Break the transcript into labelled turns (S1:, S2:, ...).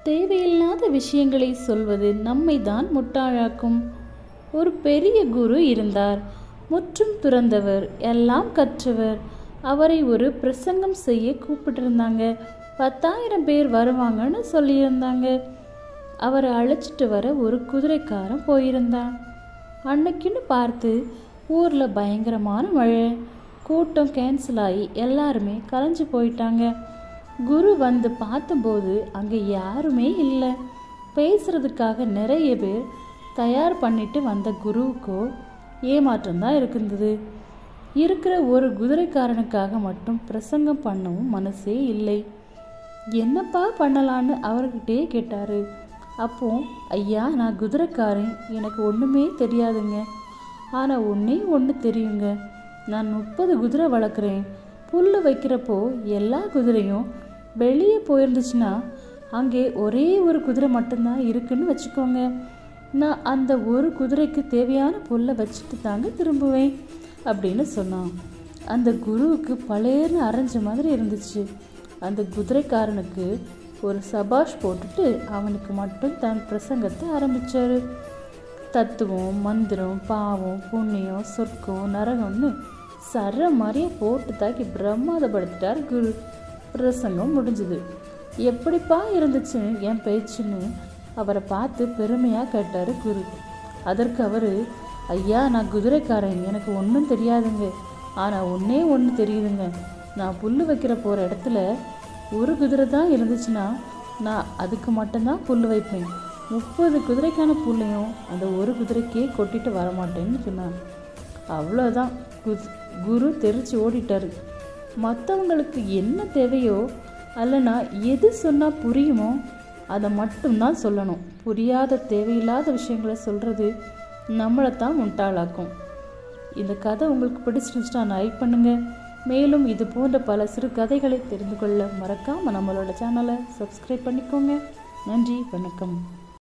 S1: தேவையில்லாத விஷயங்களை சொல்வது நம்மை தான் முட்டாளாக்கும் ஒரு பெரிய குரு இருந்தார் முற்றும் துறந்தவர் எல்லாம் கற்றவர் அவரை ஒரு பிரசங்கம் செய்ய கூப்பிட்டிருந்தாங்க பத்தாயிரம் பேர் வருவாங்கன்னு சொல்லியிருந்தாங்க அவரை அழைச்சிட்டு வர ஒரு குதிரைக்காரன் போயிருந்தான் அன்னைக்குன்னு பார்த்து ஊரில் பயங்கரமான மழை கூட்டம் கேன்சல் ஆகி எல்லாருமே கலைஞ்சு போயிட்டாங்க குரு வந்து பார்த்தபோது அங்கே யாருமே இல்லை பேசுறதுக்காக நிறைய பேர் தயார் பண்ணிட்டு வந்த குருவுக்கோ ஏமாற்றம் தான் இருக்கின்றது இருக்கிற ஒரு குதிரைக்காரனுக்காக மட்டும் பிரசங்கம் பண்ணவும் மனசே இல்லை என்னப்பா பண்ணலான்னு அவர்கிட்டே கேட்டாரு அப்போ ஐயா நான் குதிரைக்காரன் எனக்கு ஒன்றுமே தெரியாதுங்க ஆனால் ஒன்றே ஒன்று தெரியுங்க நான் முப்பது குதிரை வளர்க்குறேன் புல் வைக்கிறப்போ எல்லா குதிரையும் வெளியே போயிருந்துச்சுன்னா அங்கே ஒரே ஒரு குதிரை மட்டும்தான் இருக்குன்னு வச்சுக்கோங்க நான் அந்த ஒரு குதிரைக்கு தேவையான புல்லை வச்சுட்டு தாங்க திரும்புவேன் அப்படின்னு சொன்னான் அந்த குருவுக்கு பழையர்னு அரைஞ்ச மாதிரி இருந்துச்சு அந்த குதிரைக்காரனுக்கு ஒரு சபாஷ் போட்டுட்டு அவனுக்கு மட்டும் தன் பிரசங்கத்தை ஆரம்பிச்சாரு தத்துவம் மந்திரம் பாவம் புண்ணியம் சொர்க்கம் நரகம்னு சர மாதிரியே போட்டு தாக்கி பிரமாதப்படுத்திட்டார் குரு பிரசங்கம் முடிஞ்சுது எப்படிப்பா இருந்துச்சு என் பேச்சுன்னு அவரை பார்த்து பெருமையாக கேட்டார் குரு அதற்கு அவர் ஐயா நான் குதிரைக்காரன் எனக்கு ஒன்றும் தெரியாதுங்க ஆனால் ஒன்றே ஒன்று தெரியுதுங்க நான் புல் வைக்கிற போகிற இடத்துல ஒரு குதிரை தான் இருந்துச்சுன்னா நான் அதுக்கு மட்டும்தான் புல் வைப்பேன் முப்பது குதிரைக்கான புல்லையும் அந்த ஒரு குதிரைக்கே கொட்டிட்டு வரமாட்டேன்னு சொன்னான் அவ்வளோதான் குத் குரு தெரிச்சு ஓடிட்டாரு மற்றவங்களுக்கு என்ன தேவையோ அல்லனா எது சொன்னால் புரியுமோ அதை மட்டும்தான் சொல்லணும் புரியாத தேவையில்லாத விஷயங்களை சொல்கிறது நம்மளை தான் முட்டாளாக்கும் இந்த கதை உங்களுக்கு பிடிச்சிருந்துச்சுன்னா லைக் பண்ணுங்கள் மேலும் இது போன்ற பல சிறு கதைகளை தெரிந்து கொள்ள மறக்காமல் நம்மளோட சேனலை சப்ஸ்கிரைப் பண்ணிக்கோங்க நன்றி வணக்கம்